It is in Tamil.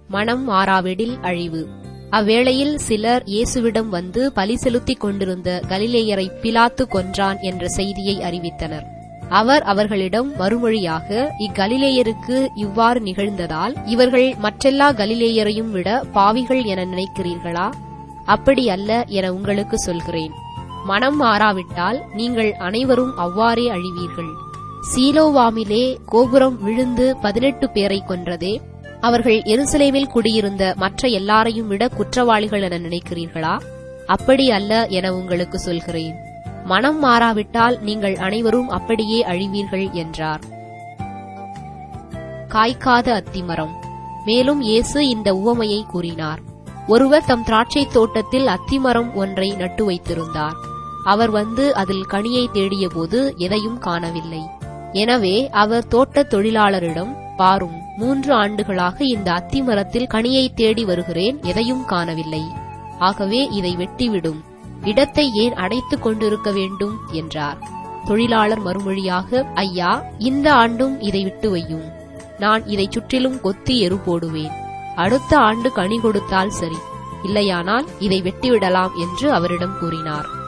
மனம் மாறாவிடில் அழிவு அவ்வேளையில் சிலர் இயேசுவிடம் வந்து பலி செலுத்திக் கொண்டிருந்த கலிலேயரை பிலாத்து கொன்றான் என்ற செய்தியை அறிவித்தனர் அவர் அவர்களிடம் மறுமொழியாக இக்கலிலேயருக்கு இவ்வாறு நிகழ்ந்ததால் இவர்கள் மற்றெல்லா கலிலேயரையும் விட பாவிகள் என நினைக்கிறீர்களா அப்படி அல்ல என உங்களுக்கு சொல்கிறேன் மனம் மாறாவிட்டால் நீங்கள் அனைவரும் அவ்வாறே அழிவீர்கள் சீலோவாமிலே கோபுரம் விழுந்து பதினெட்டு பேரை கொன்றதே அவர்கள் எருசலேமில் குடியிருந்த மற்ற எல்லாரையும் விட குற்றவாளிகள் என நினைக்கிறீர்களா அப்படி அல்ல என உங்களுக்கு சொல்கிறேன் மனம் மாறாவிட்டால் நீங்கள் அனைவரும் அப்படியே அழிவீர்கள் என்றார் காய்க்காத அத்திமரம் மேலும் இயேசு இந்த உவமையை கூறினார் ஒருவர் தம் திராட்சை தோட்டத்தில் அத்திமரம் ஒன்றை நட்டு வைத்திருந்தார் அவர் வந்து அதில் கனியை தேடியபோது எதையும் காணவில்லை எனவே அவர் தோட்டத் தொழிலாளரிடம் பாரும் மூன்று ஆண்டுகளாக இந்த அத்திமரத்தில் கனியை தேடி வருகிறேன் எதையும் காணவில்லை ஆகவே இதை வெட்டிவிடும் இடத்தை ஏன் அடைத்துக் கொண்டிருக்க வேண்டும் என்றார் தொழிலாளர் மறுமொழியாக ஐயா இந்த ஆண்டும் இதை விட்டு வையும் நான் இதை சுற்றிலும் கொத்தி எரு போடுவேன் அடுத்த ஆண்டு கனி கொடுத்தால் சரி இல்லையானால் இதை வெட்டிவிடலாம் என்று அவரிடம் கூறினார்